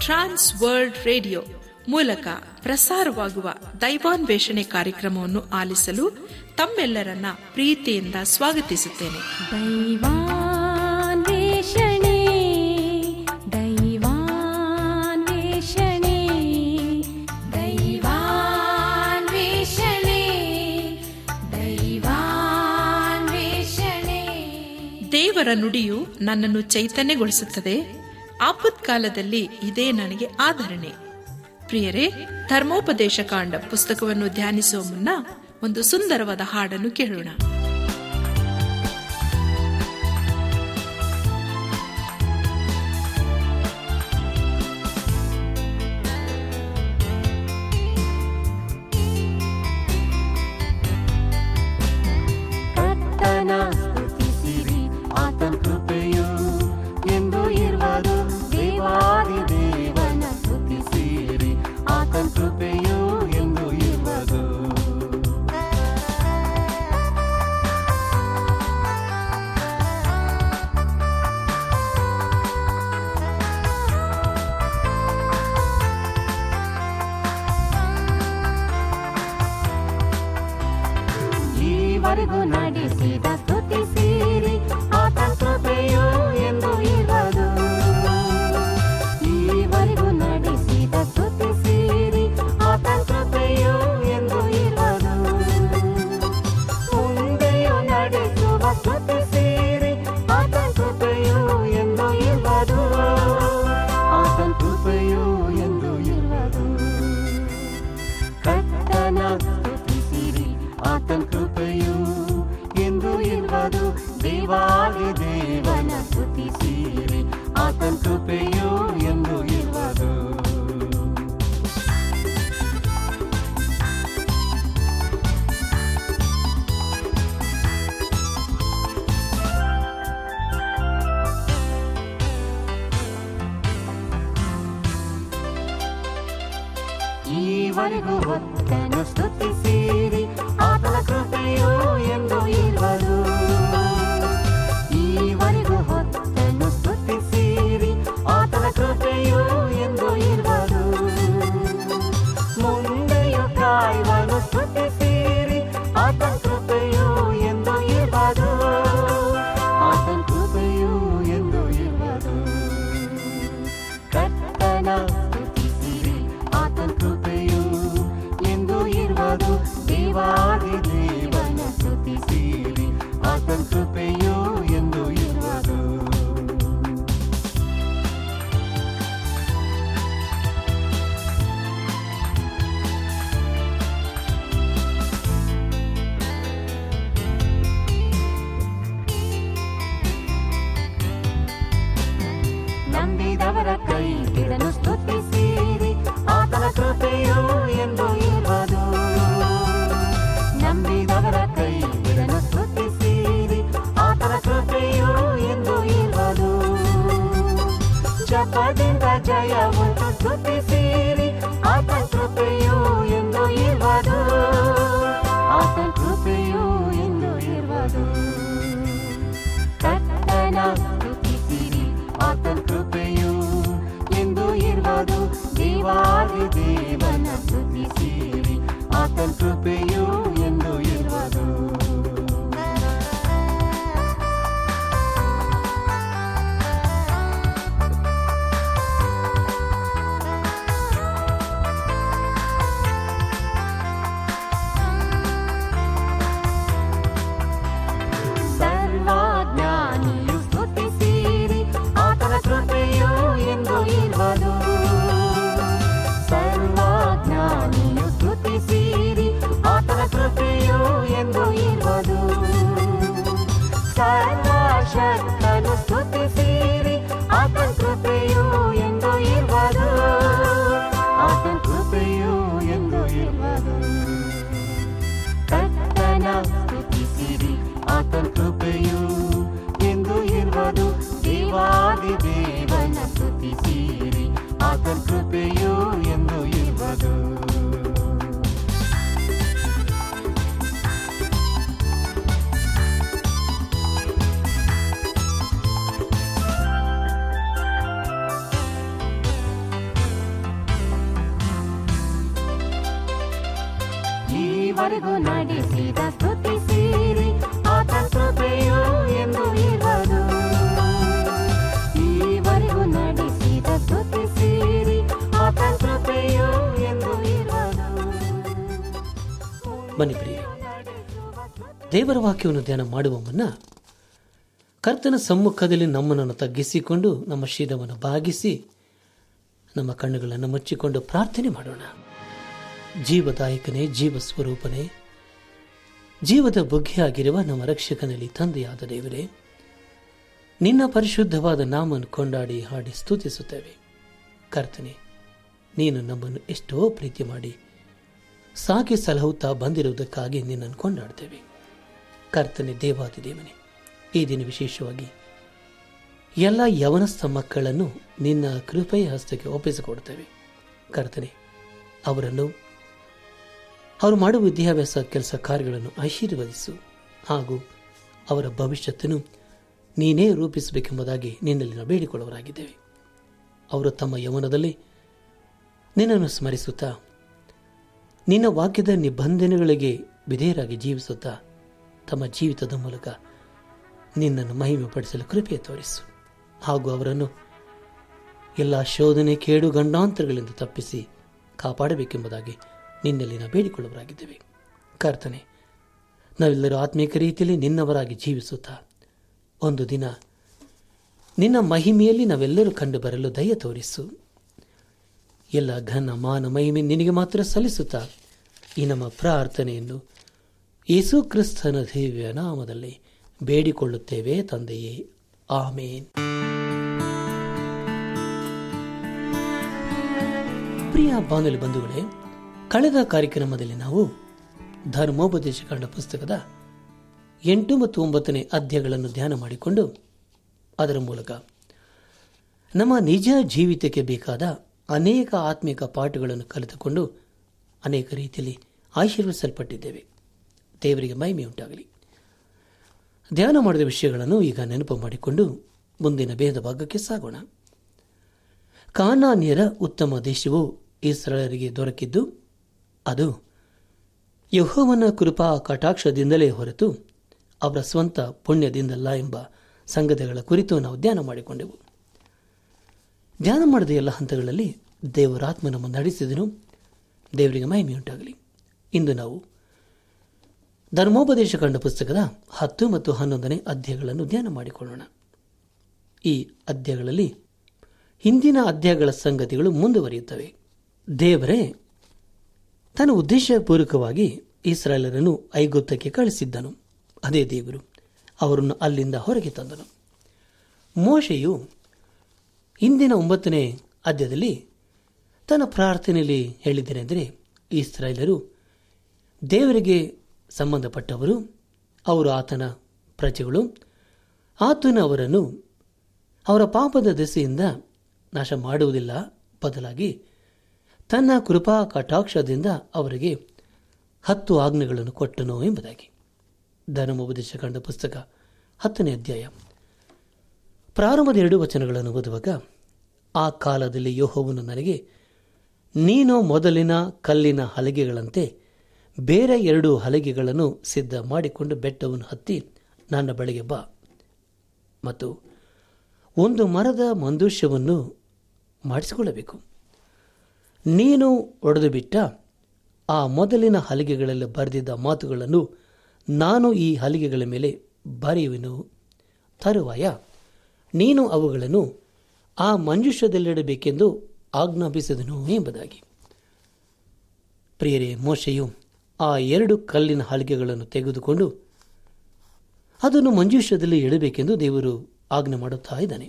ಟ್ರಾನ್ಸ್ world radio ಮೂಲಕ ಪ್ರಸಾರವಾಗುವ ದೈವಾನ್ವೇಷಣೆ ಕಾರ್ಯಕ್ರಮವನ್ನು ಆಲಿಸಲು ತಮ್ಮೆಲ್ಲರನ್ನ ಪ್ರೀತಿಯಿಂದ ಸ್ವಾಗತಿಸುತ್ತೇನೆ ದೈವಾನ್ವೇಷಣೆ ದೈವಾನ್ವೇಷಣೆ ದೈವಾನ್ವೇಷಣೆ ದೈವಾನ್ವೇಷಣೆ ದೇವರ ನುಡಿಯು ನನ್ನನ್ನು ಚೈತನ್ಯಗೊಳಿಸುತ್ತದೆ ಆಪತ್ಕಾಲದಲ್ಲಿ ಇದೇ ನನಗೆ ಆಧರಣೆ ಪ್ರಿಯರೇ ಧರ್ಮೋಪದೇಶ ಕಾಂಡ ಪುಸ್ತಕವನ್ನು ಧ್ಯಾನಿಸುವ ಮುನ್ನ ಒಂದು ಸುಂದರವಾದ ಹಾಡನ್ನು ಕೇಳೋಣ ಕರ್ತನ ಸ್ತುತಿಸಿರಿ ಆತನ ಕೃಪೆಯು ಎಂದು ಇರುವುದು ದೇವಾದಿ ದೇವನ ಸ್ತುತಿಸಿರಿ ಆತನ ಕೃಪೆಯು ಎಂದು ಇರುವುದು ಈವರೆಗೂ ನಡೆಸಿದ ಸ್ತುತಿಸಿರಿ ಆತನ ಕೃಪೆಯು ಎಂದು ಇರುವುದು ಈವರೆಗೂ ನಡೆಸಿದ ಸ್ತುತಿಸಿರಿ ಆತನ ಕೃಪೆಯು ಎಂದು ಇರುವುದು ಮುಂದೆಯೂ ನಡೆಸುವ ಸ್ತುತಿಸಿರಿ ಆತನ ಕೃಪೆಯು ಎಂದು ಇರುವುದು ಆತನ ಕೃಪೆಯು ಎಂದು ಇರುವುದು ಕರ್ತನ ಸ್ತುತಿಸಿರಿ ಆತನ ಕೃಪೆಯು ಎಂದು ಇರುವುದು ದೇವಾದಿ ದೇವನ ಸ್ತುತಿಸಿರಿ ಆತನ ಕೃಪೆಯು ಎಂದು ಇರುವುದು ಈವರೆಗೂ ಹೊತ್ತನು ಸ್ತುತಿಸಿರಿ ಆತನ ಕೃಪೆಯು ಎಂದು ಇರುವುದು ಈವರೆಗೂ ಹೊತ್ತನು ಸ್ತುತಿಸಿರಿ ಆತನ ಕೃಪೆಯು ಎಂದು ಇರುವುದು ಮುಂದೆಯೂ ಕಾಯುವನು ಸ್ತುತಿಸಿರಿ ಆತನ ಕೃಪೆಯು ಎಂದು ಇರುವುದು ಆತನ ಕೃಪೆಯು ಎಂದು ಇರುವುದು ಕರ್ತನ ಸ್ತುತಿಸಿರಿ ಆತನ ಕೃಪೆಯು ಎಂದು ಇರುವುದು ದೇವಾದಿ ದೇವನ ಸ್ತುತಿಸಿರಿ ಆತನ ಕೃಪೆಯು ಎಂದು ಇರುವುದು ನಂಬಿದವರ ಕೈ ಬಿಡನು ಸ್ತುತಿಸಿರಿ ಆತನ ಕೃಪೆಯು ಎಂದು ಇರುವುದು ನಂಬಿದವರ ಕೈ ಬಿಡನು ಸ್ತುತಿಸಿರಿ ಆತನ ಕೃಪೆಯು ಎಂದು ಇರುವುದು ಜಪದಿಂದ ಜಯವು ಸ್ತುತಿಸಿರಿ ಆತನ ಕೃಪೆಯು ಎಂದು ಇರುವುದು ಆತನ ಕೃಪೆಯು ಎಂದು ಇರುವುದು ಕರ್ತನ ಸ್ತುತಿಸಿರಿ ಆತನ ಕೃಪೆಯು ಎಂದು ಇರುವುದು ದೇವಾದಿ ದೇವನ ಸ್ತುತಿಸಿರಿ ಆತನ ಕೃಪೆಯು ಎಂದು ಇರುವುದು ಸರ್ವಜ್ಞಾನಿಯು ಸ್ತುತಿಸಿರಿ ಆತನ ಕೃಪೆಯು ಎಂದು ಇರುವುದು ಸರ್ವಜ್ಞಾನಿಯು ಸ್ತುತಿಸಿರಿ ಆತನ ಕೃಪೆಯು ಎಂದು ಇರುವುದು ಸರ್ವಶಕ್ತನು ಸ್ತುತಿಸಿರಿ ಆತನ ಕೃಪೆಯು ಎಂದು ಇರುವುದು ಆತನ ಕೃಪೆಯು ಎಂದು ಇರುವುದು ಕರ್ತನ ಸ್ತುತಿಸಿರಿ ಆತನ ಕೃಪೆಯು ಎಂದು ಇರುವುದು ದೇವಾದಿ ದೇವನ ಸ್ತುತಿಸಿರಿ ಆತನ ಕೃಪೆಯು ಎಂದು ಇರುವುದು ಈವರೆಗೂ ನಡೆಸಿದ ಸ್ತುತಿಸಿರಿ ಆತ ಕೃಪೆಯು ಎಂದು ಇರುವುದು ಈವರೆಗೂ ನಡೆಸಿದ ಸ್ತುತಿಸಿರಿ ಆತ ಕೃಪೆಯು ಎಂದು ಇರುವುದು ಬನ್ನಿ ಪ್ರಿಯ ದೇವರ ವಾಕ್ಯವನ್ನು ಧ್ಯಾನ ಮಾಡುವ ಮುನ್ನ ಕರ್ತನ ಸಮ್ಮುಖದಲ್ಲಿ ನಮ್ಮನ್ನು ತಗ್ಗಿಸಿಕೊಂಡು ನಮ್ಮ ಶೀಲವನ್ನು ಬಾಗಿಸಿ ನಮ್ಮ ಕಣ್ಣುಗಳನ್ನು ಮುಚ್ಚಿಕೊಂಡು ಪ್ರಾರ್ಥನೆ ಮಾಡೋಣ ಜೀವದಾಯಕನೇ ಜೀವ ಸ್ವರೂಪನೇ ಜೀವದ ಬುಗ್ಗೆಯಾಗಿರುವ ನಮ್ಮ ರಕ್ಷಕನಲ್ಲಿ ತಂದೆಯಾದ ದೇವರೇ ನಿನ್ನ ಪರಿಶುದ್ಧವಾದ ನಾಮನ್ನು ಕೊಂಡಾಡಿ ಹಾಡಿ ಸ್ತುತಿಸುತ್ತೇವೆ ಕರ್ತನೆ ನೀನು ನಮ್ಮನ್ನು ಎಷ್ಟೋ ಪ್ರೀತಿ ಮಾಡಿ ಸಾಕಿ ಸಲಹುತ್ತಾ ಬಂದಿರುವುದಕ್ಕಾಗಿ ನಿನ್ನನ್ನು ಕೊಂಡಾಡ್ತೇವೆ ಕರ್ತನೆ ದೇವಾದಿ ದೇವನೇ ಈ ದಿನ ವಿಶೇಷವಾಗಿ ಎಲ್ಲ ಯವನಸ್ಥ ಮಕ್ಕಳನ್ನು ನಿನ್ನ ಕೃಪೆಯ ಹಸ್ತಕ್ಕೆ ಒಪ್ಪಿಸಿಕೊಡ್ತೇವೆ ಕರ್ತನೆ ಅವರನ್ನು ಅವರು ಮಾಡುವ ವಿದ್ಯಾಭ್ಯಾಸ ಕೆಲಸ ಕಾರ್ಯಗಳನ್ನು ಆಶೀರ್ವದಿಸು ಹಾಗೂ ಅವರ ಭವಿಷ್ಯತ್ತನ್ನು ನೀನೇ ರೂಪಿಸಬೇಕೆಂಬುದಾಗಿ ನಿನ್ನಲ್ಲಿ ನಾವು ಬೇಡಿಕೊಳ್ಳುವರಾಗಿದ್ದೇವೆ ಅವರು ತಮ್ಮ ಯವನದಲ್ಲಿ ನಿನ್ನನ್ನು ಸ್ಮರಿಸುತ್ತಾ ನಿನ್ನ ವಾಕ್ಯದ ನಿಬಂಧನೆಗಳಿಗೆ ವಿಧೇಯರಾಗಿ ಜೀವಿಸುತ್ತಾ ತಮ್ಮ ಜೀವಿತದ ಮೂಲಕ ನಿನ್ನನ್ನು ಮಹಿಮೆಪಡಿಸಲು ಕೃಪೆ ತೋರಿಸು ಹಾಗೂ ಅವರನ್ನು ಎಲ್ಲ ಶೋಧನೆ ಕೇಡು ಗಂಡಾಂತರಗಳಿಂದ ತಪ್ಪಿಸಿ ಕಾಪಾಡಬೇಕೆಂಬುದಾಗಿ ನಿನ್ನಲ್ಲಿ ನಾವು ಬೇಡಿಕೊಳ್ಳುವರಾಗಿದ್ದೇವೆ ಕರ್ತನೆ ನಾವೆಲ್ಲರೂ ಆತ್ಮೀಕ ರೀತಿಯಲ್ಲಿ ನಿನ್ನವರಾಗಿ ಜೀವಿಸುತ್ತಾ ಒಂದು ದಿನ ನಿನ್ನ ಮಹಿಮೆಯಲ್ಲಿ ನಾವೆಲ್ಲರೂ ಕಂಡು ಬರಲು ದಯ ತೋರಿಸು ಎಲ್ಲ ಘನ ಮಾನ ಮಹಿಮೆ ನಿನಗೆ ಮಾತ್ರ ಸಲ್ಲಿಸುತ್ತಾ ಈ ನಮ್ಮ ಪ್ರಾರ್ಥನೆಯನ್ನು ಯೇಸು ಕ್ರಿಸ್ತನ ದಿವ್ಯ ನಾಮದಲ್ಲಿ ಬೇಡಿಕೊಳ್ಳುತ್ತೇವೆ ತಂದೆಯೇ ಆಮೇನ್ ಪ್ರಿಯ ಬಾನುಲಿ ಬಂಧುಗಳೇ ಕಳೆದ ಕಾರ್ಯಕ್ರಮದಲ್ಲಿ ನಾವು ಧರ್ಮೋಪದೇಶ ಕಂಡ ಪುಸ್ತಕದ ಎಂಟು ಮತ್ತು ಒಂಬತ್ತನೇ ಅಧ್ಯಾಯಗಳನ್ನು ಧ್ಯಾನ ಮಾಡಿಕೊಂಡು ಅದರ ಮೂಲಕ ನಮ್ಮ ನಿಜ ಜೀವಿತಕ್ಕೆ ಬೇಕಾದ ಅನೇಕ ಆತ್ಮಿಕ ಪಾಠಗಳನ್ನು ಕಲಿತುಕೊಂಡು ಅನೇಕ ರೀತಿಯಲ್ಲಿ ಆಶೀರ್ವದಿಸಲ್ಪಟ್ಟಿದ್ದೇವೆ ದೇವರಿಗೆ ಮಹಿಮೆಯುಂಟಾಗಲಿ ಧ್ಯಾನ ಮಾಡಿದ ವಿಷಯಗಳನ್ನು ಈಗ ನೆನಪು ಮಾಡಿಕೊಂಡು ಮುಂದಿನ ಭೇದ ಭಾಗಕ್ಕೆ ಸಾಗೋಣ ಕಾನಾನ್ಯರ ಉತ್ತಮ ದೇಶವು ಇಸ್ರಾಯರಿಗೆ ದೊರಕಿದ್ದು ಅದು ಯಹೋವನ ಕೃಪಾ ಕಟಾಕ್ಷದಿಂದಲೇ ಹೊರತು ಅವರ ಸ್ವಂತ ಪುಣ್ಯದಿಂದಲ್ಲ ಎಂಬ ಸಂಗತಿಗಳ ಕುರಿತು ನಾವು ಧ್ಯಾನ ಮಾಡಿಕೊಂಡೆವು ಧ್ಯಾನ ಮಾಡಿದ ಎಲ್ಲ ಹಂತಗಳಲ್ಲಿ ದೇವರಾತ್ಮ ನಮ್ಮನ್ನು ನಡೆಸಿದನು ದೇವರಿಗೆ ಮಹಿಮೆಯುಂಟಾಗಲಿ ಇಂದು ನಾವು ಧರ್ಮೋಪದೇಶ ಕಂಡ ಪುಸ್ತಕದ ಹತ್ತು ಮತ್ತು ಹನ್ನೊಂದನೇ ಅಧ್ಯಾಯಗಳನ್ನು ಧ್ಯಾನ ಮಾಡಿಕೊಳ್ಳೋಣ ಈ ಅಧ್ಯಾಯಗಳಲ್ಲಿ ಹಿಂದಿನ ಅಧ್ಯಾಯಗಳ ಸಂಗತಿಗಳು ಮುಂದುವರಿಯುತ್ತವೆ ದೇವರೇ ತನ್ನ ಉದ್ದೇಶಪೂರ್ವಕವಾಗಿ ಇಸ್ರಾಯೇಲರನ್ನು ಐಗುಪ್ತಕ್ಕೆ ಕಳಿಸಿದ್ದನು ಅದೇ ದೇವರು ಅವರನ್ನು ಅಲ್ಲಿಂದ ಹೊರಗೆ ತಂದನು ಮೋಶೆಯು ಇಂದಿನ ಒಂಬತ್ತನೇ ಅಧ್ಯಾಯದಲ್ಲಿ ತನ್ನ ಪ್ರಾರ್ಥನೆಯಲ್ಲಿ ಹೇಳಿದ್ದೇನೆಂದರೆ ಇಸ್ರಾಯೇಲರು ದೇವರಿಗೆ ಸಂಬಂಧಪಟ್ಟವರು ಅವರು ಆತನ ಪ್ರಜೆಗಳು ಆತನು ಅವರನ್ನು ಅವರ ಪಾಪದ ದೆಸೆಯಿಂದ ನಾಶ ಮಾಡುವುದಿಲ್ಲ ಬದಲಾಗಿ ತನ್ನ ಕೃಪಾ ಕಟಾಕ್ಷದಿಂದ ಅವರಿಗೆ ಹತ್ತು ಆಜ್ಞೆಗಳನ್ನು ಕೊಟ್ಟನು ಎಂಬುದಾಗಿ ಧರ್ಮೋಪದೇಶ ಕಂಡ ಪುಸ್ತಕ ಹತ್ತನೇ ಅಧ್ಯಾಯ ಪ್ರಾರಂಭದ ಎರಡು ವಚನಗಳನ್ನು ಓದುವಾಗ ಆ ಕಾಲದಲ್ಲಿ ಯೋಹೋವನು ನನಗೆ ನೀನು ಮೊದಲಿನ ಕಲ್ಲಿನ ಹಲಗೆಗಳಂತೆ ಬೇರೆ ಎರಡು ಹಲಗೆಗಳನ್ನು ಸಿದ್ಧ ಮಾಡಿಕೊಂಡು ಬೆಟ್ಟವನ್ನು ಹತ್ತಿ ನನ್ನ ಬಳಿಗೆ ಬಾ ಮತ್ತು ಒಂದು ಮರದ ಮಂದೂಷ್ಯವನ್ನು ಮಾಡಿಸಿಕೊಳ್ಳಬೇಕು ನೀನು ಒಡೆದು ಬಿಟ್ಟ ಆ ಮೊದಲಿನ ಹಲಿಗೆಗಳಲ್ಲಿ ಬರೆದಿದ್ದ ಮಾತುಗಳನ್ನು ನಾನು ಈ ಹಲಿಗೆಗಳ ಮೇಲೆ ಬರೆಯುವೆನು ತರುವಾಯ ನೀನು ಅವುಗಳನ್ನು ಆ ಮಂಜುಷದಲ್ಲಿಡಬೇಕೆಂದು ಆಜ್ಞಾಪಿಸಿದನು ಎಂಬುದಾಗಿ ಪ್ರಿಯರೇ ಮೋಶೆಯು ಆ ಎರಡು ಕಲ್ಲಿನ ಹಲಿಗೆಗಳನ್ನು ತೆಗೆದುಕೊಂಡು ಅದನ್ನು ಮಂಜೂಷದಲ್ಲಿ ಇಡಬೇಕೆಂದು ದೇವರು ಆಜ್ಞೆ ಮಾಡುತ್ತಾ ಇದ್ದಾನೆ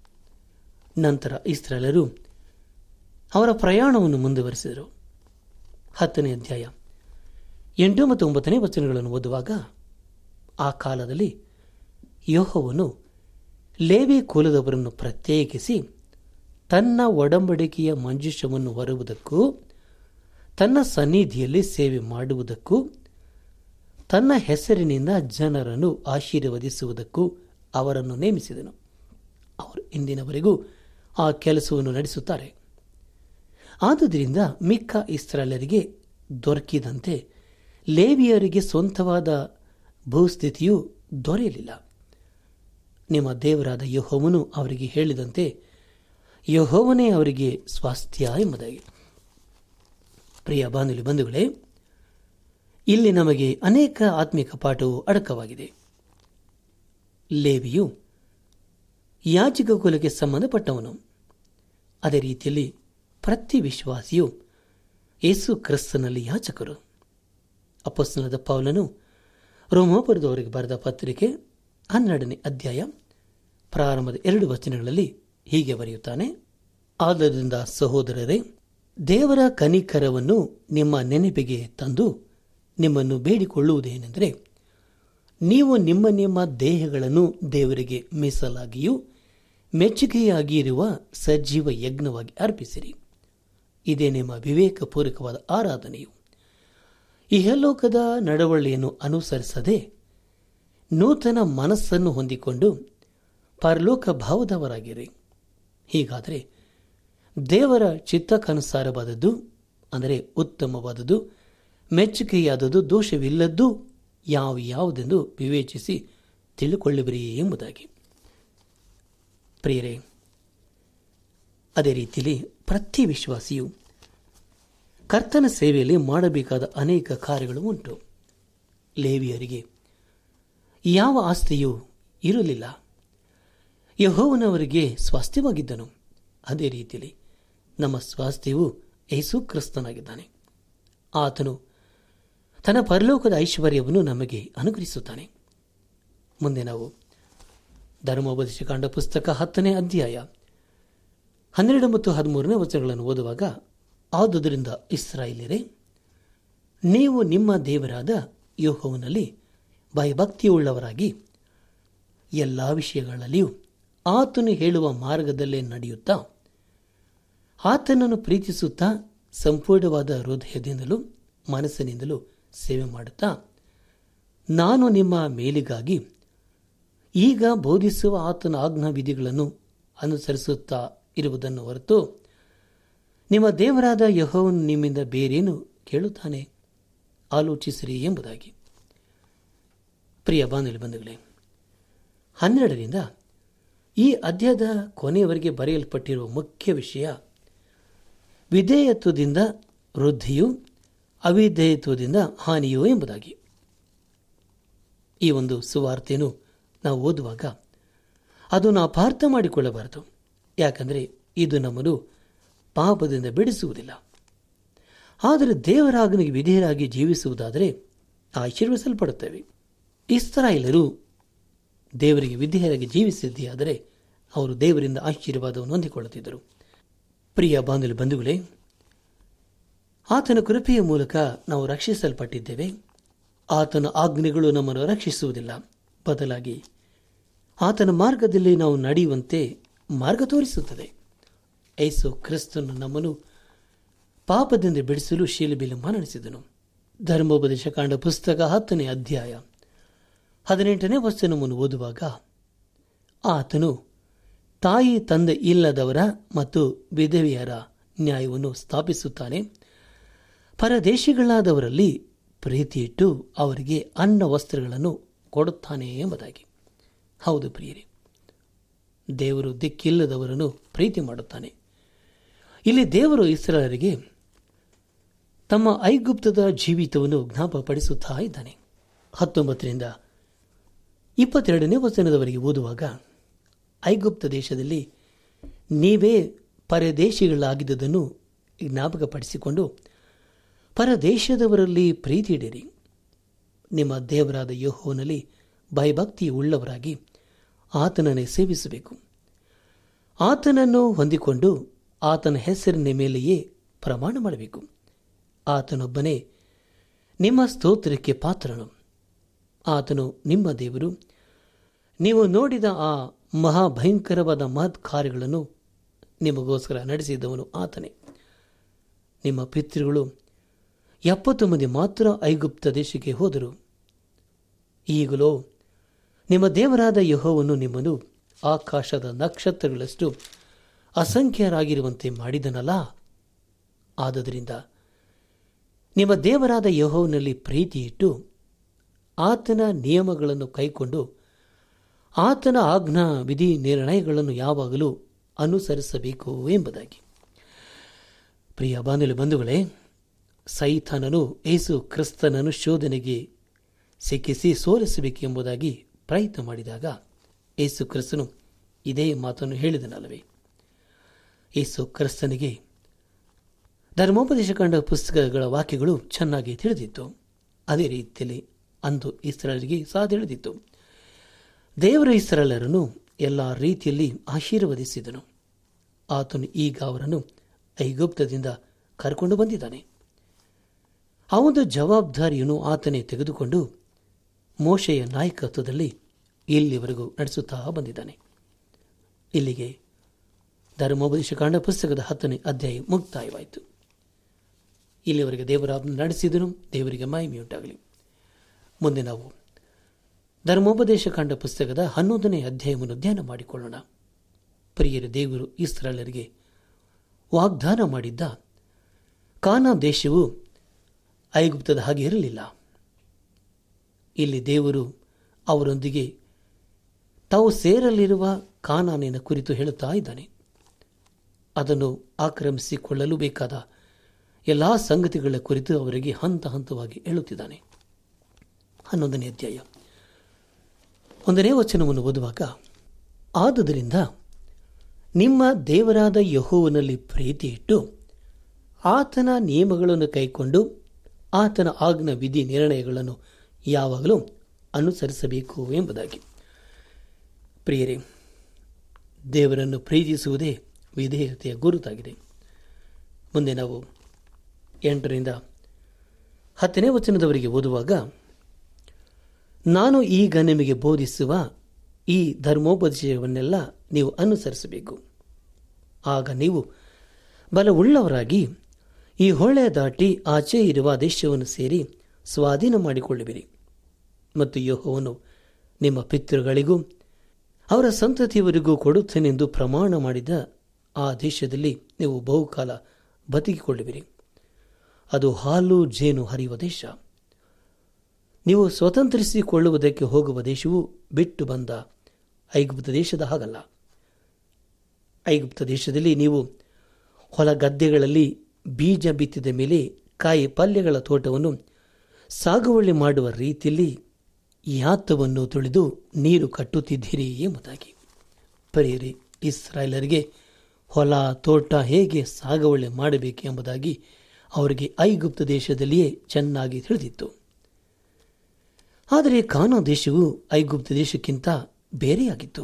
ನಂತರ ಇಸ್ರಾಯೇಲರು ಅವರ ಪ್ರಯಾಣವನ್ನು ಮುಂದುವರೆಸಿದರು ಹತ್ತನೇ ಅಧ್ಯಾಯ ಎಂಟು ಮತ್ತು ಒಂಬತ್ತನೇ ವಚನಗಳನ್ನು ಓದುವಾಗ ಆ ಕಾಲದಲ್ಲಿ ಯೋಹವನ್ನು ಲೇವಿ ಕುಲದವರನ್ನು ಪ್ರತ್ಯೇಕಿಸಿ ತನ್ನ ಒಡಂಬಡಿಕೆಯ ಮಂಜುಷವನ್ನು ಹೊರುವುದಕ್ಕೂ ತನ್ನ ಸನ್ನಿಧಿಯಲ್ಲಿ ಸೇವೆ ಮಾಡುವುದಕ್ಕೂ ತನ್ನ ಹೆಸರಿನಿಂದ ಜನರನ್ನು ಆಶೀರ್ವದಿಸುವುದಕ್ಕೂ ಅವರನ್ನು ನೇಮಿಸಿದನು ಅವರು ಇಂದಿನವರೆಗೂ ಆ ಕೆಲಸವನ್ನು ನಡೆಸುತ್ತಾರೆ ಆದುದರಿಂದ ಮಿಕ್ಕ ಇಸ್ರಾಯೇಲರಿಗೆ ದೊರಕಿದಂತೆ ಲೇವಿಯರಿಗೆ ಸ್ವಂತವಾದ ಭೂಸ್ಥಿತಿಯು ದೊರೆಯಲಿಲ್ಲ ನಿಮ್ಮ ದೇವರಾದ ಯಹೋವನು ಅವರಿಗೆ ಹೇಳಿದಂತೆ ಯಹೋವನೇ ಅವರಿಗೆ ಸ್ವಾಸ್ಥ್ಯ ಎಂಬುದಾಗಿ ಪ್ರಿಯ ಬಾನುಲಿ ಬಂಧುಗಳೇ ಇಲ್ಲಿ ನಮಗೆ ಅನೇಕ ಆತ್ಮಿಕ ಪಾಠವು ಅಡಕವಾಗಿದೆ ಲೇವಿಯು ಯಾಜಕ ಕುಲಕ್ಕೆ ಸಂಬಂಧಪಟ್ಟವನು ಅದೇ ರೀತಿಯಲ್ಲಿ ಪ್ರತಿ ವಿಶ್ವಾಸಿಯು ಯೇಸು ಕ್ರಿಸ್ತನಲ್ಲಿ ಯಾಚಕರು ಅಪಸ್ನದ ಪೌಲನು ರೋಮೋಪುರದವರಿಗೆ ಬರೆದ ಪತ್ರಿಕೆ ಹನ್ನೆರಡನೇ ಅಧ್ಯಾಯ ಪ್ರಾರಂಭದ ಎರಡು ವಚನಗಳಲ್ಲಿ ಹೀಗೆ ಬರೆಯುತ್ತಾನೆ ಆದ್ದರಿಂದ ಸಹೋದರರೇ ದೇವರ ಕನಿಕರವನ್ನು ನಿಮ್ಮ ನೆನಪಿಗೆ ತಂದು ನಿಮ್ಮನ್ನು ಬೇಡಿಕೊಳ್ಳುವುದೇನೆಂದರೆ ನೀವು ನಿಮ್ಮ ನಿಮ್ಮ ದೇಹಗಳನ್ನು ದೇವರಿಗೆ ಮೀಸಲಾಗಿಯೂ ಮೆಚ್ಚುಗೆಯಾಗಿ ಇರುವ ಸಜೀವ ಯಜ್ಞವಾಗಿ ಅರ್ಪಿಸಿರಿ ಇದೇ ನಿಮ್ಮ ವಿವೇಕಪೂರ್ವಕವಾದ ಆರಾಧನೆಯು ಇಹಲೋಕದ ನಡವಳಿಯನ್ನು ಅನುಸರಿಸದೆ ನೂತನ ಮನಸ್ಸನ್ನು ಹೊಂದಿಕೊಂಡು ಪರಲೋಕ ಭಾವದವರಾಗಿರಿ ಹೀಗಾದರೆ ದೇವರ ಚಿತ್ತಕ್ಕನುಸಾರವಾದದ್ದು ಅಂದರೆ ಉತ್ತಮವಾದದ್ದು ಮೆಚ್ಚುಗೆಯಾದದ್ದು ದೋಷವಿಲ್ಲದ್ದು ಯಾವ ಯಾವುದೆಂದು ವಿವೇಚಿಸಿ ತಿಳಿದುಕೊಳ್ಳುವಿರಿ ಎಂಬುದಾಗಿ ಪ್ರಿಯರೇ ಅದೇ ರೀತಿಯಲ್ಲಿ ಪ್ರತಿ ವಿಶ್ವಾಸಿಯು ಕರ್ತನ ಸೇವೆಯಲ್ಲಿ ಮಾಡಬೇಕಾದ ಅನೇಕ ಕಾರ್ಯಗಳು ಉಂಟು ಲೇವಿಯರಿಗೆ ಯಾವ ಆಸ್ತಿಯೂ ಇರಲಿಲ್ಲ ಯಹೋವನವರಿಗೆ ಸ್ವಾಸ್ಥ್ಯವಾಗಿದ್ದನು ಅದೇ ರೀತಿಯಲ್ಲಿ ನಮ್ಮ ಸ್ವಾಸ್ಥ್ಯವು ಯೇಸು ಕ್ರಿಸ್ತನಾಗಿದ್ದಾನೆ ಆತನು ತನ್ನ ಪರಲೋಕದ ಐಶ್ವರ್ಯವನ್ನು ನಮಗೆ ಅನುಗ್ರಹಿಸುತ್ತಾನೆ ಮುಂದೆ ನಾವು ಧರ್ಮೋಪದೇಶ ಕಾಂಡ ಪುಸ್ತಕ ಹತ್ತನೇ ಅಧ್ಯಾಯ ಹನ್ನೆರಡು ಮತ್ತು ಹದಿಮೂರನೇ ವಚನಗಳನ್ನು ಓದುವಾಗ ಆದುದರಿಂದ ಇಸ್ರಾಯೇಲರೇ ನೀವು ನಿಮ್ಮ ದೇವರಾದ ಯೋಹವನಲ್ಲಿ ಭಯಭಕ್ತಿಯುಳ್ಳವರಾಗಿ ಎಲ್ಲ ವಿಷಯಗಳಲ್ಲಿಯೂ ಆತನು ಹೇಳುವ ಮಾರ್ಗದಲ್ಲೇ ನಡೆಯುತ್ತಾ ಆತನನ್ನು ಪ್ರೀತಿಸುತ್ತಾ ಸಂಪೂರ್ಣವಾದ ಹೃದಯದಿಂದಲೂ ಮನಸ್ಸಿನಿಂದಲೂ ಸೇವೆ ಮಾಡುತ್ತಾ ನಾನು ನಿಮ್ಮ ಮೇಲಿಗಾಗಿ ಈಗ ಬೋಧಿಸುವ ಆತನ ಆಜ್ಞಾ ವಿಧಿಗಳನ್ನು ಅನುಸರಿಸುತ್ತಾ ಇರುವುದನ್ನು ಹೊರತು ನಿಮ್ಮ ದೇವರಾದ ಯಹೋವನು ನಿಮ್ಮಿಂದ ಬೇರೇನು ಕೇಳುತ್ತಾನೆ ಆಲೋಚಿಸಿರಿ ಎಂಬುದಾಗಿ ಪ್ರಿಯ ಬಾನುಲಿ ಬಂಧುಗಳೇ ಹನ್ನೆರಡರಿಂದ ಈ ಅಧ್ಯಾಯದ ಕೊನೆಯವರೆಗೆ ಬರೆಯಲ್ಪಟ್ಟಿರುವ ಮುಖ್ಯ ವಿಷಯ ವಿಧೇಯತ್ವದಿಂದ ವೃದ್ಧಿಯು ಅವಿಧೇಯತ್ವದಿಂದ ಹಾನಿಯೋ ಎಂಬುದಾಗಿ ಈ ಒಂದು ಸುವಾರ್ತೆಯನ್ನು ನಾವು ಓದುವಾಗ ಅದನ್ನು ಅಪಾರ್ಥ ಮಾಡಿಕೊಳ್ಳಬಾರದು ಯಾಕಂದರೆ ಇದು ನಮ್ಮನ್ನು ಪಾಪದಿಂದ ಬಿಡಿಸುವುದಿಲ್ಲ ಆದರೆ ದೇವರ ಆಜ್ಞೆಗೆ ವಿಧೇಯರಾಗಿ ಜೀವಿಸುವುದಾದರೆ ಆಶೀರ್ವಿಸಲ್ಪಡುತ್ತೇವೆ ಇಸ್ರಾಯೇಲರು ದೇವರಿಗೆ ವಿಧೇಯರಾಗಿ ಜೀವಿಸಿದ್ದಾದರೆ ಅವರು ದೇವರಿಂದ ಆಶೀರ್ವಾದವನ್ನು ಹೊಂದಿಕೊಳ್ಳುತ್ತಿದ್ದರು ಪ್ರಿಯ ಬಾಂಧವ್ಯ ಬಂಧುಗಳೇ ಆತನ ಕೃಪೆಯ ಮೂಲಕ ನಾವು ರಕ್ಷಿಸಲ್ಪಟ್ಟಿದ್ದೇವೆ ಆತನ ಆಜ್ಞೆಗಳು ನಮ್ಮನ್ನು ರಕ್ಷಿಸುವುದಿಲ್ಲ ಬದಲಾಗಿ ಆತನ ಮಾರ್ಗದಲ್ಲಿ ನಾವು ನಡೆಯುವಂತೆ ಮಾರ್ಗ ತೋರಿಸುತ್ತದೆ ಐಸು ಕ್ರಿಸ್ತನು ನಮ್ಮನ್ನು ಪಾಪದಿಂದ ಬಿಡಿಸಲು ಶೀಲಬಿಲು ಮರಣಿಸಿದನು ಧರ್ಮೋಪದೇಶ ಕಾಂಡ ಪುಸ್ತಕ ಹತ್ತನೇ ಅಧ್ಯಾಯ ಹದಿನೆಂಟನೇ ವಚನವನ್ನು ಓದುವಾಗ ಆತನು ತಾಯಿ ತಂದೆ ಇಲ್ಲದವರ ಮತ್ತು ವಿಧವೆಯರ ನ್ಯಾಯವನ್ನು ಸ್ಥಾಪಿಸುತ್ತಾನೆ ಪರದೇಶಿಗಳಾದವರಲ್ಲಿ ಪ್ರೀತಿಯಿಟ್ಟು ಅವರಿಗೆ ಅನ್ನ ವಸ್ತ್ರಗಳನ್ನು ಕೊಡುತ್ತಾನೆ ಎಂಬುದಾಗಿ ಹೌದು ಪ್ರಿಯರೇ ದೇವರು ದಿಕ್ಕಿಲ್ಲದವರನ್ನು ಪ್ರೀತಿ ಮಾಡುತ್ತಾನೆ ಇಲ್ಲಿ ದೇವರು ಇಸ್ರಾಯರಿಗೆ ತಮ್ಮ ಐಗುಪ್ತದ ಜೀವಿತವನ್ನು ಜ್ಞಾಪಪಡಿಸುತ್ತಾ ಇದ್ದಾನೆ ಹತ್ತೊಂಬತ್ತರಿಂದ ಇಪ್ಪತ್ತೆರಡನೇ ವಚನದವರೆಗೆ ಓದುವಾಗ ಐಗುಪ್ತ ದೇಶದಲ್ಲಿ ನೀವೇ ಪರದೇಶಿಗಳಾಗಿದ್ದುದನ್ನು ಜ್ಞಾಪಕಪಡಿಸಿಕೊಂಡು ಪರದೇಶದವರಲ್ಲಿ ಪ್ರೀತಿ ಇಡಿರಿ ನಿಮ್ಮ ದೇವರಾದ ಯೋಹೋನಲ್ಲಿ ಭಯಭಕ್ತಿ ಉಳ್ಳವರಾಗಿ ಆತನನ್ನೇ ಸೇವಿಸಬೇಕು ಆತನನ್ನು ಹೊಂದಿಕೊಂಡು ಆತನ ಹೆಸರಿನ ಮೇಲೆಯೇ ಪ್ರಮಾಣ ಮಾಡಬೇಕು ಆತನೊಬ್ಬನೇ ನಿಮ್ಮ ಸ್ತೋತ್ರಕ್ಕೆ ಪಾತ್ರನು ಆತನು ನಿಮ್ಮ ದೇವರು ನೀವು ನೋಡಿದ ಆ ಮಹಾಭಯಂಕರವಾದ ಮಹತ್ ಕಾರ್ಯಗಳನ್ನು ನಿಮಗೋಸ್ಕರ ನಡೆಸಿದವನು ಆತನೇ ನಿಮ್ಮ ಪಿತೃಗಳು ಎಪ್ಪತ್ತು ಮಂದಿ ಮಾತ್ರ ಐಗುಪ್ತ ದೇಶಕ್ಕೆ ಹೋದರು ಈಗಲೋ ನಿಮ್ಮ ದೇವರಾದ ಯಹೋವನ್ನು ನಿಮ್ಮನ್ನು ಆಕಾಶದ ನಕ್ಷತ್ರಗಳಷ್ಟು ಅಸಂಖ್ಯರಾಗಿರುವಂತೆ ಮಾಡಿದನಲ್ಲ ಆದದರಿಂದ ನಿಮ್ಮ ದೇವರಾದ ಯಹೋವನಲ್ಲಿ ಪ್ರೀತಿ ಇಟ್ಟು ಆತನ ನಿಯಮಗಳನ್ನು ಕೈಕೊಂಡು ಆತನ ಆಜ್ಞಾ ವಿಧಿ ನಿರ್ಣಯಗಳನ್ನು ಯಾವಾಗಲೂ ಅನುಸರಿಸಬೇಕು ಎಂಬುದಾಗಿ ಪ್ರಿಯ ಬಾಂಧವ್ಯ ಬಂಧುಗಳೇ ಸೈತಾನನು ಏಸು ಕ್ರಿಸ್ತನನ್ನು ಶೋಧನೆಗೆ ಸಿಕ್ಕಿಸಿ ಸೋಲಿಸಬೇಕೆಂಬುದಾಗಿ ಪ್ರಯತ್ನ ಮಾಡಿದಾಗ ಏಸು ಕ್ರಿಸ್ತನು ಇದೇ ಮಾತನ್ನು ಹೇಳಿದನಲ್ಲವೇ ಏಸು ಕ್ರಿಸ್ತನಿಗೆ ಧರ್ಮೋಪದೇಶ ಕಂಡ ಪುಸ್ತಕಗಳ ವಾಕ್ಯಗಳು ಚೆನ್ನಾಗಿ ತಿಳಿದಿತ್ತು ಅದೇ ರೀತಿಯಲ್ಲಿ ಅಂದು ಇಸ್ರಾಯಲ್ಗೆ ಸಹ ತಿಳಿದಿತ್ತು ದೇವರು ಇಸ್ರಾಯಲರನ್ನು ಎಲ್ಲ ರೀತಿಯಲ್ಲಿ ಆಶೀರ್ವದಿಸಿದನು ಆತನು ಈಗ ಅವರನ್ನು ಐಗುಪ್ತದಿಂದ ಕರ್ಕೊಂಡು ಬಂದಿದ್ದಾನೆ ಆ ಒಂದು ಜವಾಬ್ದಾರಿಯನ್ನು ಆತನೇ ತೆಗೆದುಕೊಂಡು ಮೋಶೆಯ ನಾಯಕತ್ವದಲ್ಲಿ ಇಲ್ಲಿವರೆಗೂ ನಡೆಸುತ್ತಾ ಬಂದಿದ್ದಾನೆ ಇಲ್ಲಿಗೆ ಧರ್ಮೋಪದೇಶ ಕಾಂಡ ಪುಸ್ತಕದ ಹತ್ತನೇ ಅಧ್ಯಾಯ ಮುಕ್ತಾಯವಾಯಿತು ಇಲ್ಲಿವರೆಗೆ ದೇವರ ನಡೆಸಿದನು ದೇವರಿಗೆ ಮಹಿಮೆಯುಂಟಾಗಲಿ ಮುಂದೆ ನಾವು ಧರ್ಮೋಪದೇಶ ಕಾಂಡ ಪುಸ್ತಕದ ಹನ್ನೊಂದನೇ ಅಧ್ಯಾಯವನ್ನು ಧ್ಯಾನ ಮಾಡಿಕೊಳ್ಳೋಣ ಪ್ರಿಯರ ದೇವರು ಇಸ್ರಾಯಲರಿಗೆ ವಾಗ್ದಾನ ಮಾಡಿದ್ದ ಕಾನಾ ದೇಶವು ಐಗುಪ್ತದ ಹಾಗೆ ಇರಲಿಲ್ಲ ಇಲ್ಲಿ ದೇವರು ಅವರೊಂದಿಗೆ ತಾವು ಸೇರಲಿರುವ ಕಾನಾನಿನ ಕುರಿತು ಹೇಳುತ್ತಾ ಇದ್ದಾನೆ ಅದನ್ನು ಆಕ್ರಮಿಸಿಕೊಳ್ಳಲು ಬೇಕಾದ ಎಲ್ಲಾ ಸಂಗತಿಗಳ ಕುರಿತು ಅವರಿಗೆ ಹಂತ ಹಂತವಾಗಿ ಹೇಳುತ್ತಿದ್ದಾನೆ ಹನ್ನೊಂದನೇ ಅಧ್ಯಾಯ ಒಂದನೇ ವಚನವನ್ನು ಓದುವಾಗ ಆದುದರಿಂದ ನಿಮ್ಮ ದೇವರಾದ ಯಹೋವನಲ್ಲಿ ಪ್ರೀತಿ ಇಟ್ಟು ಆತನ ನಿಯಮಗಳನ್ನು ಕೈಕೊಂಡು ಆತನ ಆಜ್ಞಾ ವಿಧಿ ನಿರ್ಣಯಗಳನ್ನು ಯಾವಾಗಲೂ ಅನುಸರಿಸಬೇಕು ಎಂಬುದಾಗಿ ಪ್ರಿಯರೇ ದೇವರನ್ನು ಪ್ರೀತಿಸುವುದೇ ವಿಧೇಯತೆಯ ಗುರುತಾಗಿದೆ ಮುಂದೆ ನಾವು ಎಂಟರಿಂದ ಹತ್ತನೇ ವಚನದವರೆಗೆ ಓದುವಾಗ ನಾನು ಈಗ ನಿಮಗೆ ಬೋಧಿಸುವ ಈ ಧರ್ಮೋಪದೇಶವನ್ನೆಲ್ಲ ನೀವು ಅನುಸರಿಸಬೇಕು ಆಗ ನೀವು ಬಲವುಳ್ಳವರಾಗಿ ಈ ಹೊಳೆ ದಾಟಿ ಆಚೆ ಇರುವ ದೇಶವನ್ನು ಸೇರಿ ಸ್ವಾಧೀನ ಮಾಡಿಕೊಳ್ಳುವಿರಿ ಮತ್ತು ಯಹೋವನು ನಿಮ್ಮ ಪಿತೃಗಳಿಗೂ ಅವರ ಸಂತತಿಯವರಿಗೂ ಕೊಡುತ್ತೇನೆಂದು ಪ್ರಮಾಣ ಮಾಡಿದ ಆ ದೇಶದಲ್ಲಿ ನೀವು ಬಹುಕಾಲ ಬದುಕಿಕೊಳ್ಳುವಿರಿ ಅದು ಹಾಲು ಜೇನು ಹರಿಯುವ ದೇಶ ನೀವು ಸ್ವತಂತ್ರಿಸಿಕೊಳ್ಳುವುದಕ್ಕೆ ಹೋಗುವ ದೇಶವು ಬಿಟ್ಟು ಬಂದ ಐಗುಪ್ತ ದೇಶದ ಹಾಗಲ್ಲ ಐಗುಪ್ತ ದೇಶದಲ್ಲಿ ನೀವು ಹೊಲ ಗದ್ದೆಗಳಲ್ಲಿ ಬೀಜ ಬಿತ್ತಿದ ಮೇಲೆ ಕಾಯಿ ಪಲ್ಯಗಳ ತೋಟವನ್ನು ಸಾಗುವಳಿ ಮಾಡುವ ರೀತಿಯಲ್ಲಿ ಯಾತವನ್ನು ತುಳಿದು ನೀರು ಕಟ್ಟುತ್ತಿದ್ದೀರಿ ಎಂಬುದಾಗಿ ಪರಿಯರಿ ಇಸ್ರಾಯೇಲರಿಗೆ ಹೊಲ ತೋಟ ಹೇಗೆ ಸಾಗುವಳಿ ಮಾಡಬೇಕು ಎಂಬುದಾಗಿ ಅವರಿಗೆ ಐಗುಪ್ತ ದೇಶದಲ್ಲಿಯೇ ಚೆನ್ನಾಗಿ ತಿಳಿದಿತ್ತು ಆದರೆ ಕಾನೋ ದೇಶವು ಐಗುಪ್ತ ದೇಶಕ್ಕಿಂತ ಬೇರೆಯಾಗಿತ್ತು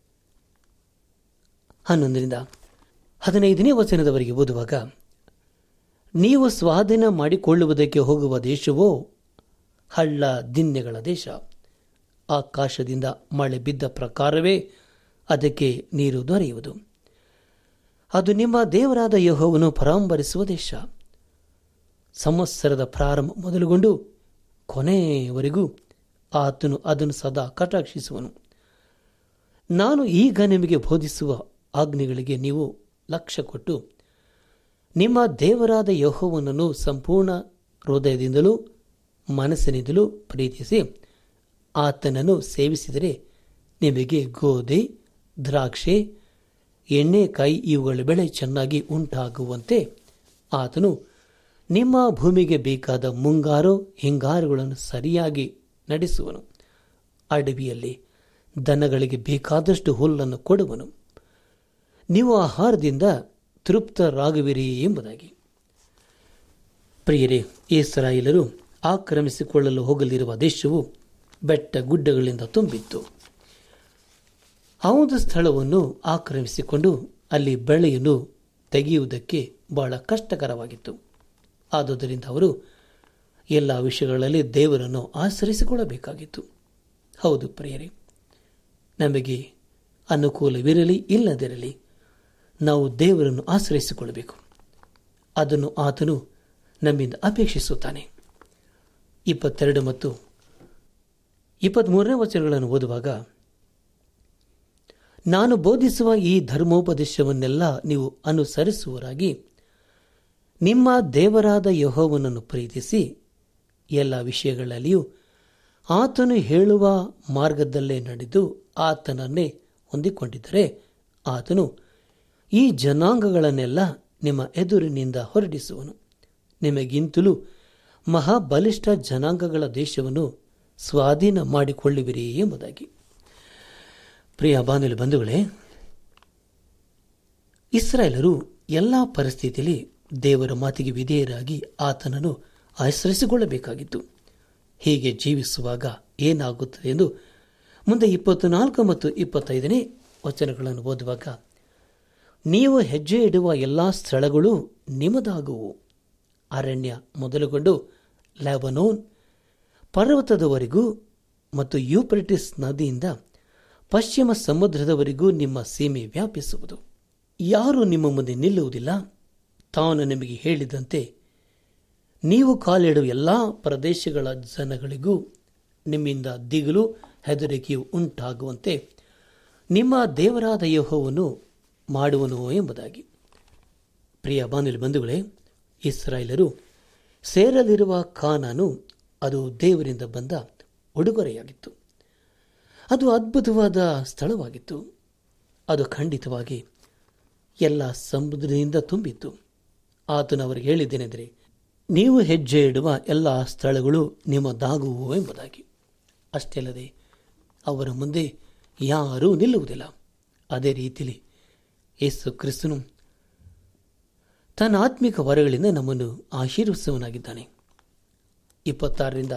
ಹನ್ನೊಂದರಿಂದ ಹದಿನೈದನೇ ವಚನದವರೆಗೆ ಓದುವಾಗ ನೀವು ಸ್ವಾಧೀನ ಮಾಡಿಕೊಳ್ಳುವುದಕ್ಕೆ ಹೋಗುವ ದೇಶವೋ ಹಳ್ಳ ದಿನ್ನೆಗಳ ದೇಶ ಆಕಾಶದಿಂದ ಮಳೆ ಬಿದ್ದ ಪ್ರಕಾರವೇ ಅದಕ್ಕೆ ನೀರು ದೊರೆಯುವುದು ಅದು ನಿಮ್ಮ ದೇವರಾದ ಯಹೋವನು ಪರಾಂಬರಿಸುವ ದೇಶ ಸಂವತ್ಸರದ ಪ್ರಾರಂಭ ಮೊದಲುಗೊಂಡು ಕೊನೆಯವರೆಗೂ ಆತನು ಅದನ್ನು ಸದಾ ಕಟಾಕ್ಷಿಸುವನು ನಾನು ಈಗ ನಿಮಗೆ ಬೋಧಿಸುವ ಆಜ್ಞೆಗಳಿಗೆ ನೀವು ಲಕ್ಷ್ಯ ಕೊಟ್ಟು ನಿಮ್ಮ ದೇವರಾದ ಯಹೋವನನ್ನು ಸಂಪೂರ್ಣ ಹೃದಯದಿಂದಲೂ ಮನಸ್ಸಿನಿಂದಲೂ ಪ್ರೀತಿಸಿ ಆತನನ್ನು ಸೇವಿಸಿದರೆ ನಿಮಗೆ ಗೋಧಿ ದ್ರಾಕ್ಷೆ ಎಣ್ಣೆಕಾಯಿ ಇವುಗಳ ಬೆಳೆ ಚೆನ್ನಾಗಿ ಉಂಟಾಗುವಂತೆ ಆತನು ನಿಮ್ಮ ಭೂಮಿಗೆ ಬೇಕಾದ ಮುಂಗಾರು ಹಿಂಗಾರುಗಳನ್ನು ಸರಿಯಾಗಿ ನಡೆಸುವನು ಅಡವಿಯಲ್ಲಿ ದನಗಳಿಗೆ ಬೇಕಾದಷ್ಟು ಹುಲ್ಲನ್ನು ಕೊಡುವನು ನೀವು ಆಹಾರದಿಂದ ತೃಪ್ತರಾಗುವಿರಿ ಎಂಬುದಾಗಿ ಪ್ರಿಯರೇ ಇಸ್ರಾಯೇಲರು ಆಕ್ರಮಿಸಿಕೊಳ್ಳಲು ಹೋಗಲಿರುವ ದೇಶವು ಬೆಟ್ಟ ಗುಡ್ಡಗಳಿಂದ ತುಂಬಿತ್ತು ಆ ಒಂದು ಸ್ಥಳವನ್ನು ಆಕ್ರಮಿಸಿಕೊಂಡು ಅಲ್ಲಿ ಬೆಳೆಯನ್ನು ತೆಗೆಯುವುದಕ್ಕೆ ಬಹಳ ಕಷ್ಟಕರವಾಗಿತ್ತು ಆದುದರಿಂದ ಅವರು ಎಲ್ಲ ವಿಷಯಗಳಲ್ಲಿ ದೇವರನ್ನು ಆಚರಿಸಿಕೊಳ್ಳಬೇಕಾಗಿತ್ತು ಹೌದು ಪ್ರಿಯರೇ ನಮಗೆ ಅನುಕೂಲವಿರಲಿ ಇಲ್ಲದಿರಲಿ ನಾವು ದೇವರನ್ನು ಆಶ್ರಯಿಸಿಕೊಳ್ಳಬೇಕು ಅದನ್ನು ಆತನು ನಮ್ಮಿಂದ ಅಪೇಕ್ಷಿಸುತ್ತಾನೆ ಇಪ್ಪತ್ತೆರಡು ಮತ್ತು ಇಪ್ಪತ್ತ್ಮೂರನೇ ವಚನಗಳನ್ನು ಓದುವಾಗ ನಾನು ಬೋಧಿಸುವ ಈ ಧರ್ಮೋಪದೇಶವನ್ನೆಲ್ಲ ನೀವು ಅನುಸರಿಸುವರಾಗಿ ನಿಮ್ಮ ದೇವರಾದ ಯಹೋವನನ್ನು ಪ್ರೀತಿಸಿ ಎಲ್ಲ ವಿಷಯಗಳಲ್ಲಿಯೂ ಆತನು ಹೇಳುವ ಮಾರ್ಗದಲ್ಲೇ ನಡೆದು ಆತನನ್ನೇ ಹೊಂದಿಕೊಂಡಿದ್ದರೆ ಆತನು ಈ ಜನಾಂಗಗಳನ್ನೆಲ್ಲ ನಿಮ್ಮ ಎದುರಿನಿಂದ ಹೊರಡಿಸುವನು ನಿಮಗಿಂತಲೂ ಮಹಾಬಲಿಷ್ಠ ಜನಾಂಗಗಳ ದೇಶವನ್ನು ಸ್ವಾಧೀನ ಮಾಡಿಕೊಳ್ಳುವಿರಿ ಎಂಬುದಾಗಿ ಪ್ರಿಯ ಬಾಂಧವ್ಯ ಬಂಧುಗಳೇ ಇಸ್ರಾಯೇಲರು ಎಲ್ಲ ಪರಿಸ್ಥಿತಿಯಲ್ಲಿ ದೇವರ ಮಾತಿಗೆ ವಿಧೇಯರಾಗಿ ಆತನನ್ನು ಆಶ್ರಯಿಸಿಕೊಳ್ಳಬೇಕಾಗಿತ್ತು ಹೀಗೆ ಜೀವಿಸುವಾಗ ಏನಾಗುತ್ತದೆ ಎಂದು ಮುಂದೆ ಇಪ್ಪತ್ನಾಲ್ಕು ಮತ್ತು ಇಪ್ಪತ್ತೈದನೇ ವಚನಗಳನ್ನು ಓದುವಾಗ ನೀವು ಹೆಜ್ಜೆ ಇಡುವ ಎಲ್ಲ ಸ್ಥಳಗಳು ನಿಮ್ಮದಾಗುವು ಅರಣ್ಯ ಮೊದಲುಗೊಂಡು ಲ್ಯಾಬನೋನ್ ಪರ್ವತದವರೆಗೂ ಮತ್ತು ಯೂಪ್ರೆಟಿಸ್ ನದಿಯಿಂದ ಪಶ್ಚಿಮ ಸಮುದ್ರದವರೆಗೂ ನಿಮ್ಮ ಸೀಮೆ ವ್ಯಾಪಿಸುವುದು ಯಾರು ನಿಮ್ಮ ಮುಂದೆ ನಿಲ್ಲುವುದಿಲ್ಲ ತಾನು ನಿಮಗೆ ಹೇಳಿದಂತೆ ನೀವು ಕಾಲಿಡುವ ಎಲ್ಲ ಪ್ರದೇಶಗಳ ಜನಗಳಿಗೂ ನಿಮ್ಮಿಂದ ದಿಗಿಲು ಹೆದರಿಕೆಯು ಉಂಟಾಗುವಂತೆ ನಿಮ್ಮ ದೇವರಾದ ಯಹೋವನ್ನು ಮಾಡುವನು ಎಂಬುದಾಗಿ ಪ್ರಿಯ ಬಾನುಲಿ ಬಂಧುಗಳೇ ಇಸ್ರಾಯೇಲರು ಸೇರಲಿರುವ ಕಾನಾನು ಅದು ದೇವರಿಂದ ಬಂದ ಉಡುಗೊರೆಯಾಗಿತ್ತು ಅದು ಅದ್ಭುತವಾದ ಸ್ಥಳವಾಗಿತ್ತು ಅದು ಖಂಡಿತವಾಗಿ ಎಲ್ಲ ಸಮುದ್ರದಿಂದ ತುಂಬಿತ್ತು ಆತನು ಅವರಿಗೆ ಹೇಳಿದ್ದೇನೆಂದರೆ ನೀವು ಹೆಜ್ಜೆ ಇಡುವ ಎಲ್ಲ ಸ್ಥಳಗಳು ನಿಮ್ಮದಾಗುವು ಎಂಬುದಾಗಿ ಅಷ್ಟೇ ಅಲ್ಲದೆ ಅವರ ಮುಂದೆ ಯಾರೂ ನಿಲ್ಲುವುದಿಲ್ಲ ಅದೇ ರೀತಿಯಲ್ಲಿ ಯೇಸು ಕ್ರಿಸ್ತನು ತನ್ನ ಆತ್ಮಿಕ ವರಗಳಿಂದ ನಮ್ಮನ್ನು ಆಶೀರ್ವಿಸುವನಾಗಿದ್ದಾನೆ ಇಪ್ಪತ್ತಾರರಿಂದ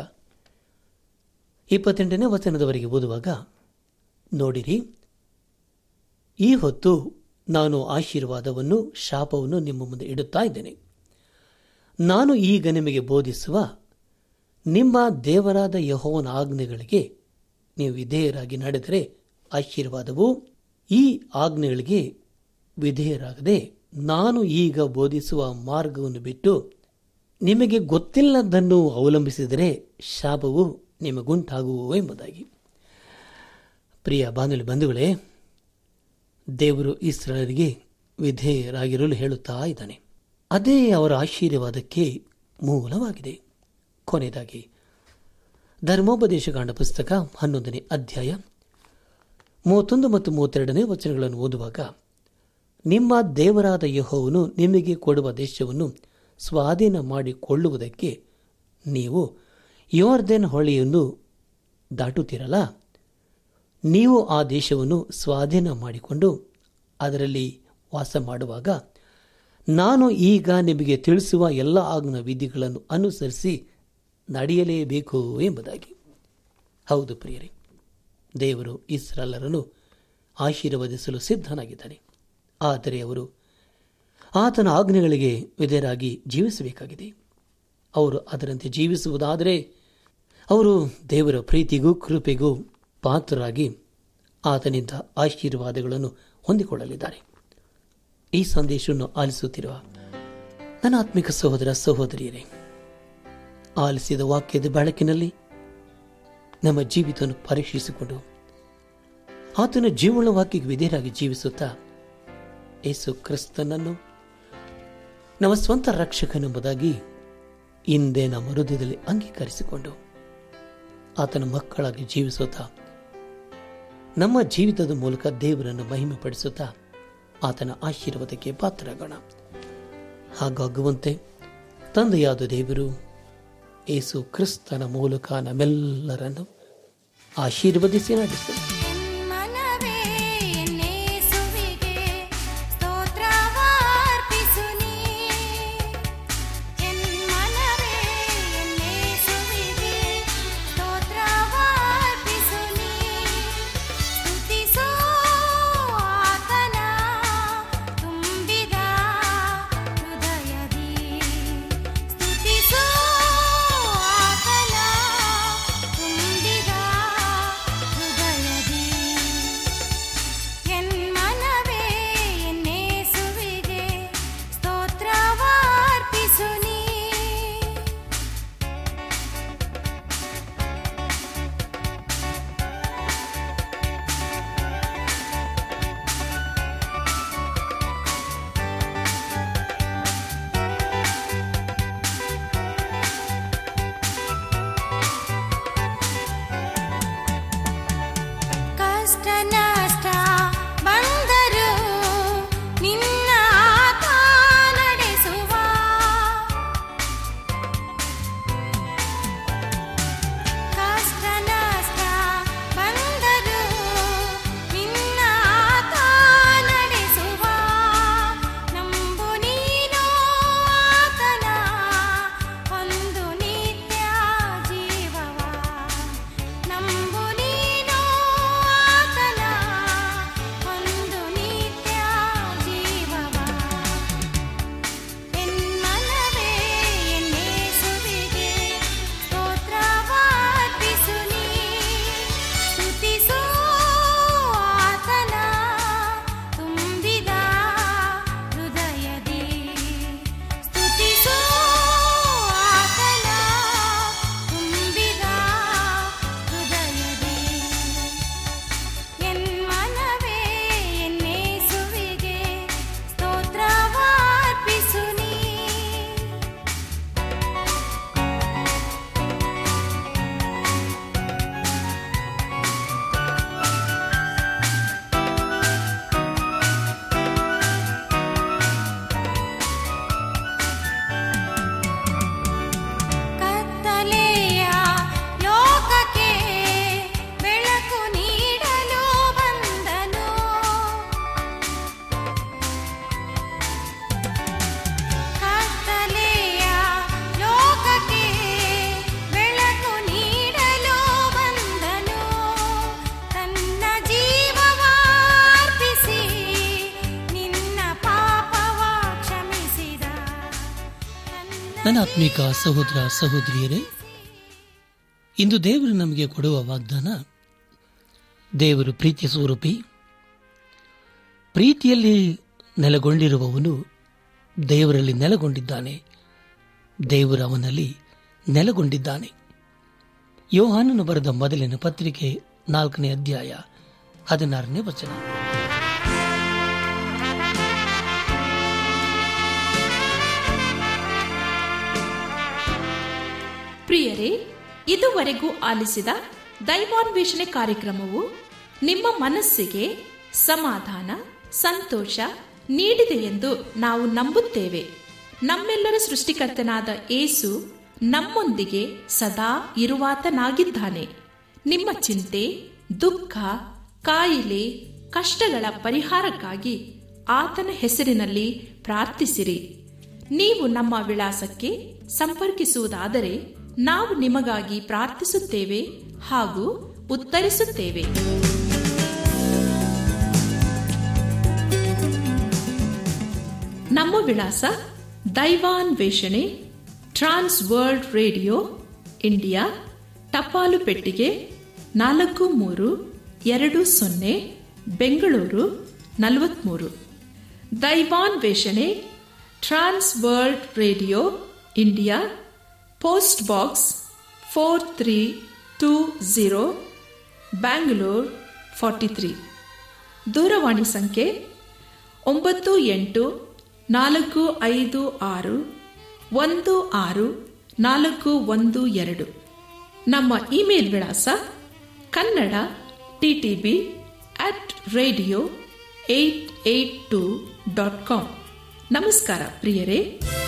ಇಪ್ಪತ್ತೆಂಟನೇ ವಚನದವರೆಗೆ ಓದುವಾಗ ನೋಡಿರಿ ಈ ಹೊತ್ತು ನಾನು ಆಶೀರ್ವಾದವನ್ನು ಶಾಪವನ್ನು ನಿಮ್ಮ ಮುಂದೆ ಇಡುತ್ತಾ ಇದ್ದೇನೆ ನಾನು ಈಗ ನಿಮಗೆ ಬೋಧಿಸುವ ನಿಮ್ಮ ದೇವರಾದ ಯಹೋವನ ಆಜ್ಞೆಗಳಿಗೆ ನೀವು ವಿಧೇಯರಾಗಿ ನಡೆದರೆ ಆಶೀರ್ವಾದವು ಈ ಆಜ್ಞೆಗಳಿಗೆ ವಿಧೇಯರಾಗದೆ ನಾನು ಈಗ ಬೋಧಿಸುವ ಮಾರ್ಗವನ್ನು ಬಿಟ್ಟು ನಿಮಗೆ ಗೊತ್ತಿಲ್ಲದನ್ನು ಅವಲಂಬಿಸಿದರೆ ಶಾಪವು ನಿಮಗುಂಟಾಗುವು ಎಂಬುದಾಗಿ ಪ್ರಿಯ ಬಾನುಲಿ ಬಂಧುಗಳೇ ದೇವರು ಇಸ್ರಾಯರಿಗೆ ವಿಧೇಯರಾಗಿರಲು ಹೇಳುತ್ತಾ ಇದ್ದಾನೆ ಅದೇ ಅವರ ಆಶೀರ್ವಾದಕ್ಕೆ ಮೂಲವಾಗಿದೆ ಕೊನೆಯದಾಗಿ ಧರ್ಮೋಪದೇಶಕಾಂಡ ಪುಸ್ತಕ ಹನ್ನೊಂದನೇ ಅಧ್ಯಾಯ ಮೂವತ್ತೊಂದು ಮತ್ತು ಮೂವತ್ತೆರಡನೇ ವಚನಗಳನ್ನು ಓದುವಾಗ ನಿಮ್ಮ ದೇವರಾದ ಯಹೋವನು ನಿಮಗೆ ಕೊಡುವ ದೇಶವನ್ನು ಸ್ವಾಧೀನ ಮಾಡಿಕೊಳ್ಳುವುದಕ್ಕೆ ನೀವು ಯೋರ್ದೆನ್ ಹೊಳೆಯನ್ನು ದಾಟುತ್ತಿರಲ್ಲ ನೀವು ಆ ದೇಶವನ್ನು ಸ್ವಾಧೀನ ಮಾಡಿಕೊಂಡು ಅದರಲ್ಲಿ ವಾಸ ಮಾಡುವಾಗ ನಾನು ಈಗ ನಿಮಗೆ ತಿಳಿಸುವ ಎಲ್ಲ ಆಜ್ಞಾ ವಿಧಿಗಳನ್ನು ಅನುಸರಿಸಿ ನಡೆಯಲೇಬೇಕು ಎಂಬುದಾಗಿ ಹೌದು ಪ್ರಿಯರೇ ದೇವರು ಇಸ್ರಾಲರನ್ನು ಆಶೀರ್ವದಿಸಲು ಸಿದ್ಧನಾಗಿದ್ದಾನೆ ಆದರೆ ಅವರು ಆತನ ಆಜ್ಞೆಗಳಿಗೆ ವಿಧೇಯರಾಗಿ ಜೀವಿಸಬೇಕಾಗಿದೆ ಅವರು ಅದರಂತೆ ಜೀವಿಸುವುದಾದರೆ ಅವರು ದೇವರ ಪ್ರೀತಿಗೂ ಕೃಪೆಗೂ ಪಾತ್ರರಾಗಿ ಆತನಿಂದ ಆಶೀರ್ವಾದಗಳನ್ನು ಹೊಂದಿಕೊಳ್ಳಲಿದ್ದಾರೆ ಈ ಸಂದೇಶವನ್ನು ಆಲಿಸುತ್ತಿರುವ ನನ್ನ ಆತ್ಮಿಕ ಸಹೋದರ ಸಹೋದರಿಯರೇ ಆಲಿಸಿದ ವಾಕ್ಯದ ಬೆಳಕಿನಲ್ಲಿ ನಮ್ಮ ಜೀವಿತವನ್ನು ಪರೀಕ್ಷಿಸಿಕೊಂಡು ಆತನ ಜೀವನ ವಾಕ್ಯಕ್ಕೆ ವಿಧೇಯರಾಗಿ ಜೀವಿಸುತ್ತಾ ಯೇಸು ಕ್ರಿಸ್ತನನ್ನು ನಮ್ಮ ಸ್ವಂತ ರಕ್ಷಕನೆಂಬುದಾಗಿ ಹಿಂದೆ ನಮ್ಮ ಹೃದಯದಲ್ಲಿ ಅಂಗೀಕರಿಸಿಕೊಂಡು ಆತನ ಮಕ್ಕಳಾಗಿ ಜೀವಿಸುತ್ತಾ ನಮ್ಮ ಜೀವಿತದ ಮೂಲಕ ದೇವರನ್ನು ಮಹಿಮೆ ಪಡಿಸುತ್ತಾ ಆತನ ಆಶೀರ್ವಾದಕ್ಕೆ ಪಾತ್ರರಾಗೋಣ ಹಾಗಾಗುವಂತೆ ತಂದೆಯಾದ ದೇವರು ಏಸು ಕ್ರಿಸ್ತನ ಮೂಲಕ ನಮ್ಮೆಲ್ಲರನ್ನು ಆಶೀರ್ವದಿಸಿ ನಡೆಸಲಿ ಮನವೇ ಎನ್ನೇಸುವಿಗೆ ಸ್ತೋತ್ರವಾರ್ಪಿಸು ನೀ ಎನ್ ಮನವೇ ಎನ್ನೇಸುವಿಗೆ ಸ್ತೋತ್ರವಾರ್ಪಿಸು ನೀ ಸ್ತುತಿಸೋ ಆತನ ತುಂಬಿದ ಹೃದಯದಿ ಸ್ತುತಿಸೋ ಆತನ ತುಂಬಿದ ಹೃದಯದಿ ನನ್ನ ಆತ್ಮಿಕ ಸಹೋದರ ಸಹೋದರಿಯರೇ ಇಂದು ದೇವರು ನಮಗೆ ಕೊಡುವ ವಾಗ್ದಾನ ದೇವರು ಪ್ರೀತಿ ಸ್ವರೂಪಿ ಪ್ರೀತಿಯಲ್ಲಿ ನೆಲೆಗೊಂಡಿರುವವನು ದೇವರಲ್ಲಿ ನೆಲೆಗೊಂಡಿದ್ದಾನೆ ದೇವರು ಅವನಲ್ಲಿ ನೆಲೆಗೊಂಡಿದ್ದಾನೆ ಯೋಹಾನನು ಬರೆದ ಮೊದಲಿನ ಪತ್ರಿಕೆ ನಾಲ್ಕನೇ ಅಧ್ಯಾಯ ಹದಿನಾರನೇ ವಚನ ಪ್ರಿಯರೇ ಇದುವರೆಗೂ ಆಲಿಸಿದ ದೈವಾನ್ವೇಷಣೆ ಕಾರ್ಯಕ್ರಮವು ನಿಮ್ಮ ಮನಸ್ಸಿಗೆ ಸಮಾಧಾನ ಸಂತೋಷ ನೀಡಿದೆ ಎಂದು ನಾವು ನಂಬುತ್ತೇವೆ ನಮ್ಮೆಲ್ಲರ ಸೃಷ್ಟಿಕರ್ತನಾದ ಏಸು ನಮ್ಮೊಂದಿಗೆ ಸದಾ ಇರುವಾತನಾಗಿದ್ದಾನೆ ನಿಮ್ಮ ಚಿಂತೆ ದುಃಖ ಕಾಯಿಲೆ ಕಷ್ಟಗಳ ಪರಿಹಾರಕ್ಕಾಗಿ ಆತನ ಹೆಸರಿನಲ್ಲಿ ಪ್ರಾರ್ಥಿಸಿರಿ ನೀವು ನಮ್ಮ ವಿಳಾಸಕ್ಕೆ ಸಂಪರ್ಕಿಸುವುದಾದರೆ ನಾವು ನಿಮಗಾಗಿ ಪ್ರಾರ್ಥಿಸುತ್ತೇವೆ ಹಾಗೂ ಉತ್ತರಿಸುತ್ತೇವೆ ನಮ್ಮ ವಿಳಾಸ ದೈವಾನ್ ವೇಷಣೆ ಟ್ರಾನ್ಸ್ ವರ್ಲ್ಡ್ ರೇಡಿಯೋ ಇಂಡಿಯಾ ಟಪಾಲು ಪೆಟ್ಟಿಗೆ ನಾಲ್ಕು ಮೂರು ಎರಡು ಸೊನ್ನೆ ಬೆಂಗಳೂರು ನಲವತ್ಮೂರು ದೈವಾನ್ ವೇಷಣೆ trans world radio India post box four three two zero Bangalore forty three ದೂರವಾಣಿ ಸಂಖ್ಯೆ ಒಂಬತ್ತು ಎಂಟು ನಾಲ್ಕು ಐದು ಆರು ಒಂದು ಆರು ನಾಲ್ಕು ಒಂದು ಎರಡು ನಮ್ಮ ಇಮೇಲ್ ವಿಳಾಸ Kannada TTB at radio eight eight two dot com ನಮಸ್ಕಾರ ಪ್ರಿಯರೇ